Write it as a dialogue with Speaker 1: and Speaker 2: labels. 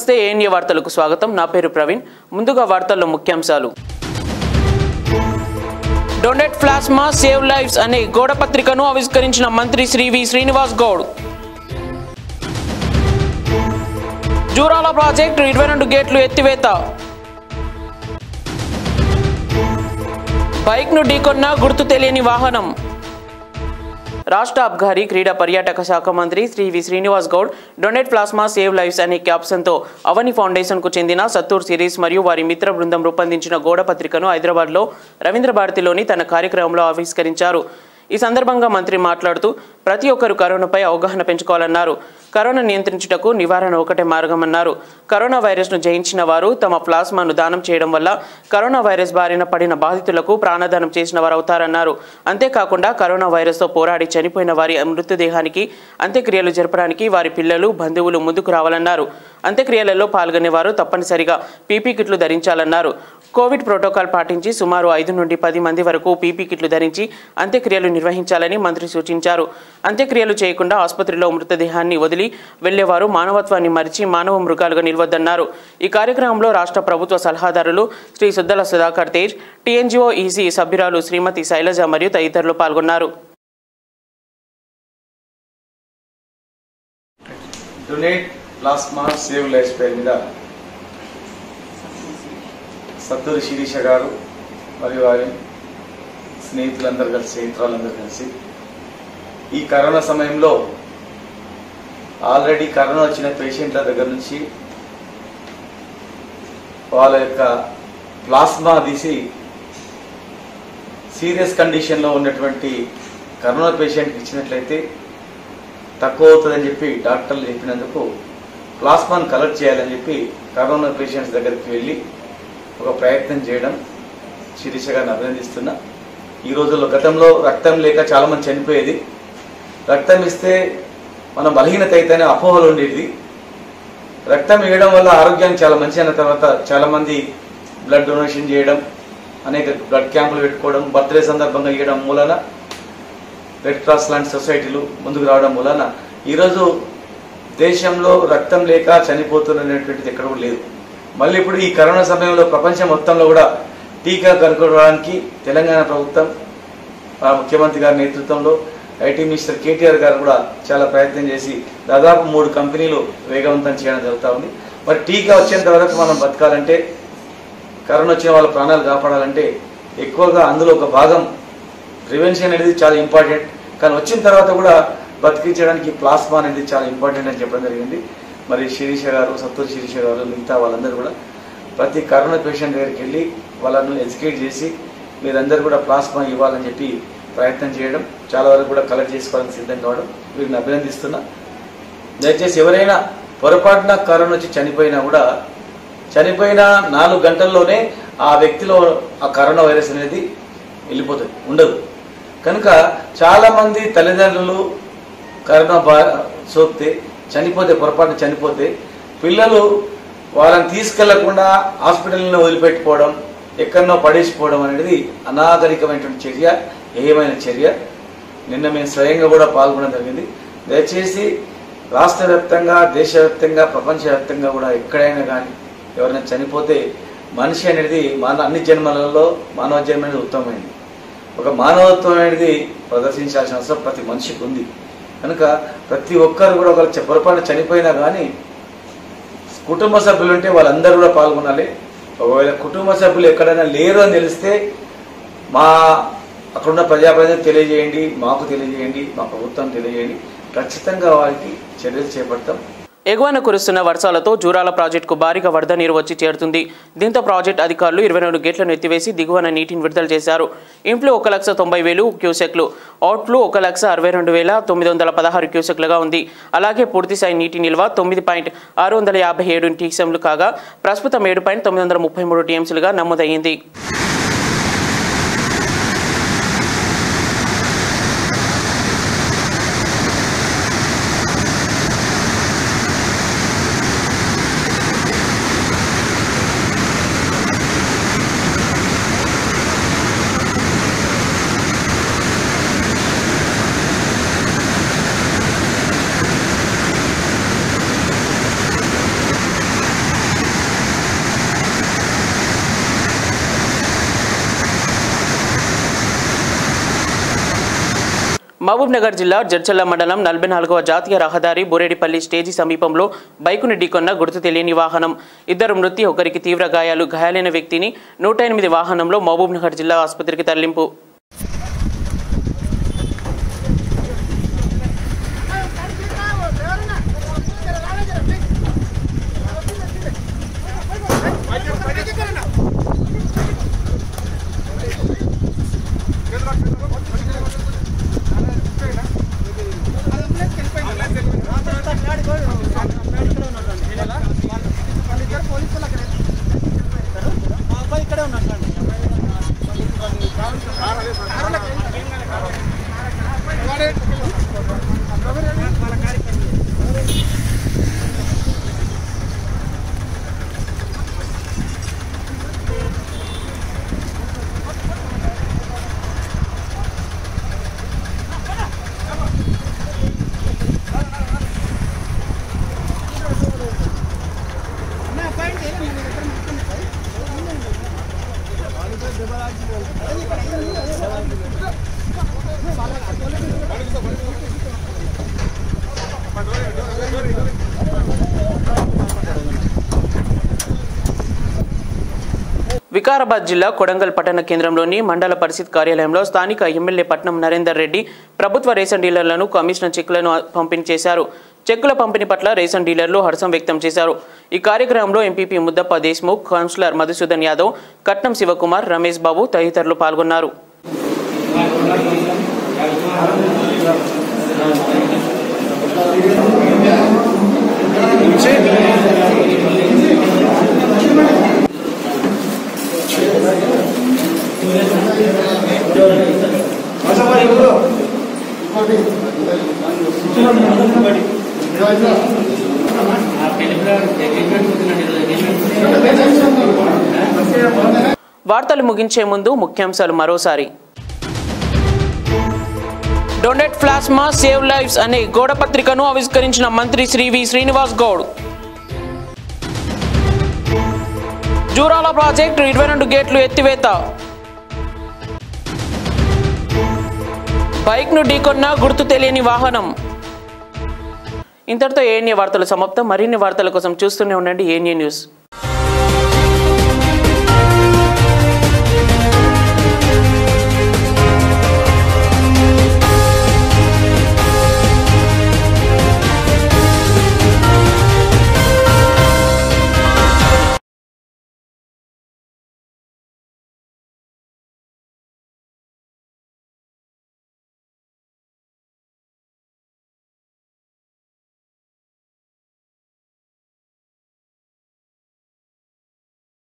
Speaker 1: నమస్తే ఏఎన్ఏ వార్తలకు స్వాగతం నా పేరు ప్రవీణ్ ముందుగా వార్తల్లో ముఖ్యాంశాలు డొనేట్ ప్లాస్మా సేవ్ లైఫ్స్ అనే గోడ పత్రికను ఆవిష్కరించిన మంత్రి శ్రీ వి శ్రీనివాస్ గౌడ్ జూరాల ప్రాజెక్టు ఇరవై రెండు గేట్లు ఎత్తివేత బైక్ను ఢీకొన్న గుర్తు తెలియని వాహనం రాష్ట్ర అబ్కారీ క్రీడా పర్యాటక శాఖ మంత్రి Shri V Srinivas Goud donate plasma save lives అనే క్యాప్షన్తో అవని ఫౌండేషన్కు చెందిన సత్తూర్ సిరీస్ మరియు వారి మిత్ర బృందం రూపొందించిన గోడ పత్రికను హైదరాబాద్లో రవీంద్ర భారతిలోని తన కార్యక్రమంలో ఆవిష్కరించారు ఈ సందర్భంగా మంత్రి మాట్లాడుతూ ప్రతి ఒక్కరు కరోనాపై అవగాహన పెంచుకోవాలన్నారు కరోనా నియంత్రించుటకు నివారణ ఒకటే మార్గమన్నారు కరోనా వైరస్ను జయించిన వారు తమ ప్లాస్మాను దానం చేయడం వల్ల కరోనా వైరస్ బారిన పడిన బాధితులకు ప్రాణదానం చేసిన వారు అవుతారన్నారు అంతేకాకుండా కరోనా వైరస్తో పోరాడి చనిపోయిన వారి మృతదేహానికి అంత్యక్రియలు జరపడానికి వారి పిల్లలు బంధువులు ముందుకు రావాలన్నారు అంత్యక్రియలలో పాల్గొనే వారు తప్పనిసరిగా పీపీ కిట్లు ధరించాలన్నారు కోవిడ్ ప్రోటోకాల్ పాటించి సుమారు ఐదు నుండి పది మంది వరకు పీపీ కిట్లు ధరించి అంత్యక్రియలు నిర్వహించాలని మంత్రి సూచించారు అంత్యక్రియలు చేయకుండా ఆసుపత్రిలో మృతదేహాన్ని వదిలి వెళ్లేవారు మానవత్వాన్ని మరిచి మానవ మృగాలుగా నిలవద్దన్నారు ఈ కార్యక్రమంలో రాష్ట్ర ప్రభుత్వ సలహాదారులు శ్రీ సుద్దల సుధాకర్ తేజ్ టీఎన్జిఓ ఈసీ సభ్యురాలు శ్రీమతి శైలజ మరియు తదితరులు పాల్గొన్నారు
Speaker 2: డొనేట్ ప్లాస్మా సేవ్ లైఫ్ పేరు మీద సత్తూరి శిరీష గారు మరియు వారి స్నేహితులందరూ కలిసి స్నేహితురాలందరూ కలిసి ఈ కరోనా సమయంలో ఆల్రెడీ కరోనా వచ్చిన పేషెంట్ల దగ్గర నుంచి వాళ్ళ యొక్క ప్లాస్మా తీసి సీరియస్ కండిషన్లో ఉన్నటువంటి కరోనా పేషెంట్కి ఇచ్చినట్లయితే తక్కువ అవుతుందని చెప్పి డాక్టర్లు చెప్పినందుకు ప్లాస్మాను కలెక్ట్ చేయాలని చెప్పి కరోనా పేషెంట్స్ దగ్గరికి వెళ్ళి ఒక ప్రయత్నం చేయడం శిరీష గారిని అభినందిస్తున్నా ఈ రోజుల్లో గతంలో రక్తం లేక చాలా మంది చనిపోయేది రక్తం ఇస్తే మనం బలహీనత అయితేనే అపోహలు ఉండేది రక్తం ఇవ్వడం వల్ల ఆరోగ్యానికి చాలా మంచి అన్న తర్వాత చాలా మంది బ్లడ్ డొనేషన్ చేయడం అనేక బ్లడ్ క్యాంపులు పెట్టుకోవడం బర్త్డే సందర్భంగా ఇవ్వడం మూలన రెడ్ క్రాస్ లాంటి సొసైటీలు ముందుకు రావడం వలన ఈరోజు దేశంలో రక్తం లేక చనిపోతున్నటువంటిది ఎక్కడ కూడా లేదు మళ్ళీ ఇప్పుడు ఈ కరోనా సమయంలో ప్రపంచం మొత్తంలో కూడా టీకా కనుక్కోవడానికి తెలంగాణ ప్రభుత్వం ఆ ముఖ్యమంత్రి గారి నేతృత్వంలో ఐటీ మినిస్టర్ కేటీఆర్ గారు కూడా చాలా ప్రయత్నం చేసి దాదాపు మూడు కంపెనీలు వేగవంతం చేయడం జరుగుతూ ఉంది మరి టీకా వచ్చేంత వరకు మనం బతకాలంటే కరోనా వచ్చిన వాళ్ళ ప్రాణాలు కాపాడాలంటే ఎక్కువగా అందులో ఒక భాగం ప్రివెన్షన్ అనేది చాలా ఇంపార్టెంట్ కానీ వచ్చిన తర్వాత కూడా బతికించడానికి ప్లాస్మా అనేది చాలా ఇంపార్టెంట్ అని చెప్పడం జరిగింది మరి శిరీష గారు సత్తూర్ శిరీష గారు మిగతా వాళ్ళందరూ కూడా ప్రతి కరోనా పేషెంట్ దగ్గరికి వెళ్ళి వాళ్ళను ఎడ్యుకేట్ చేసి మీరందరూ కూడా ప్లాస్మా ఇవ్వాలని చెప్పి ప్రయత్నం చేయడం చాలా వరకు కూడా కలెక్ట్ చేసుకోవడానికి సిద్ధం కావడం వీరిని అభినందిస్తున్నా దయచేసి ఎవరైనా పొరపాటున కరోనా వచ్చి చనిపోయినా కూడా చనిపోయిన నాలుగు గంటల్లోనే ఆ వ్యక్తిలో ఆ కరోనా వైరస్ అనేది వెళ్ళిపోతుంది ఉండదు కనుక చాలా మంది తల్లిదండ్రులు కరోనా బా సోకితే చనిపోతే పొరపాటున చనిపోతే పిల్లలు వాళ్ళని తీసుకెళ్లకుండా హాస్పిటల్ని వదిలిపెట్టుకోవడం ఎక్కడనో పడేసిపోవడం అనేది అనాగరికమైనటువంటి చర్య ఏమైన చర్య నిన్న మేము స్వయంగా కూడా పాల్గొనడం జరిగింది దయచేసి రాష్ట్ర వ్యాప్తంగా దేశవ్యాప్తంగా ప్రపంచవ్యాప్తంగా కూడా ఎక్కడైనా కానీ ఎవరైనా చనిపోతే మనిషి అనేది మాన అన్ని జన్మలలో మానవ జన్మ అనేది ఉత్తమమైనది ఒక మానవత్వం అనేది ప్రదర్శించాల్సిన అవసరం ప్రతి మనిషికి ఉంది కనుక ప్రతి ఒక్కరు కూడా ఒకరు పొరపాటు చనిపోయినా కానీ కుటుంబ సభ్యులు ఉంటే వాళ్ళందరూ కూడా పాల్గొనాలి ఒకవేళ కుటుంబ సభ్యులు ఎక్కడైనా లేరు అని తెలిస్తే మా అక్కడున్న ప్రజాప్రతినిధులకు తెలియజేయండి మాకు తెలియజేయండి మా ప్రభుత్వం తెలియజేయండి ఖచ్చితంగా వారికి చర్యలు చేపడతాం
Speaker 1: ఎగువన కురుస్తున్న వర్షాలతో జూరాల ప్రాజెక్టుకు భారీగా వరద నీరు వచ్చి చేరుతుంది దీంతో ప్రాజెక్టు అధికారులు ఇరవై రెండు గేట్లను ఎత్తివేసి దిగువన నీటిని విడుదల చేశారు ఇంట్లో ఒక లక్ష తొంభై వేలు క్యూసెక్లు అవుట్లు ఒక లక్ష అరవై రెండు వేల తొమ్మిది వందల పదహారు క్యూసెక్లుగా ఉంది అలాగే పూర్తిస్థాయి నీటి నిల్వ తొమ్మిది పాయింట్ ఆరు వందల యాభై ఏడు టీఎంలు కాగా ప్రస్తుతం ఏడు పాయింట్ తొమ్మిది వందల ముప్పై మూడు టీఎంసీలుగా నమోదయ్యింది మహబూబ్ నగర్ జిల్లా జడ్చల్ల మండలం నలభై నాలుగవ జాతీయ రహదారి బోరేడిపల్లి స్టేజీ సమీపంలో బైకును ఢీకొన్న గుర్తు తెలియని వాహనం ఇద్దరు మృతి ఒకరికి తీవ్ర గాయాలు గాయాలైన వ్యక్తిని నూట ఎనిమిది వాహనంలో మహబూబ్ నగర్ జిల్లా ఆసుపత్రికి తరలింపు
Speaker 3: ఇక్కడే ఉన్నాడు
Speaker 1: వికారాబాద్ జిల్లా కొడంగల్ పట్టణ కేంద్రంలోని మండల పరిషత్ కార్యాలయంలో స్థానిక ఎమ్మెల్యే పట్నం నరేందర్ రెడ్డి ప్రభుత్వ రేషన్ డీలర్లను కమిషనర్ చెక్కులను పంపిణీ చేశారు చెక్కుల పంపిణీ పట్ల రేషన్ డీలర్లు హర్షం వ్యక్తం చేశారు ఈ కార్యక్రమంలో ఎంపీపీ ముద్దప్ప దేశ్ముఖ్ కౌన్సిలర్ మధుసూదన్ యాదవ్ కట్నం శివకుమార్ రమేష్ బాబు తదితరులు పాల్గొన్నారు వార్తలు ముగించే ముందు ముఖ్యాంశాలు మరోసారి డొనేట్ ప్లాస్మా సేవ్ లైఫ్స్ అనే గోడ పత్రికను ఆవిష్కరించిన మంత్రి శ్రీ వి శ్రీనివాస్ గౌడ్ జూరాల ప్రాజెక్టు ఇరవై రెండు గేట్లు ఎత్తివేత బైక్ను ఢీకొన్న గుర్తు తెలియని వాహనం ఇంతటితో ఏఎన్ఏ వార్తలు సమాప్తం మరిన్ని వార్తల కోసం చూస్తూనే ఉండండి ఏఎన్ఏ న్యూస్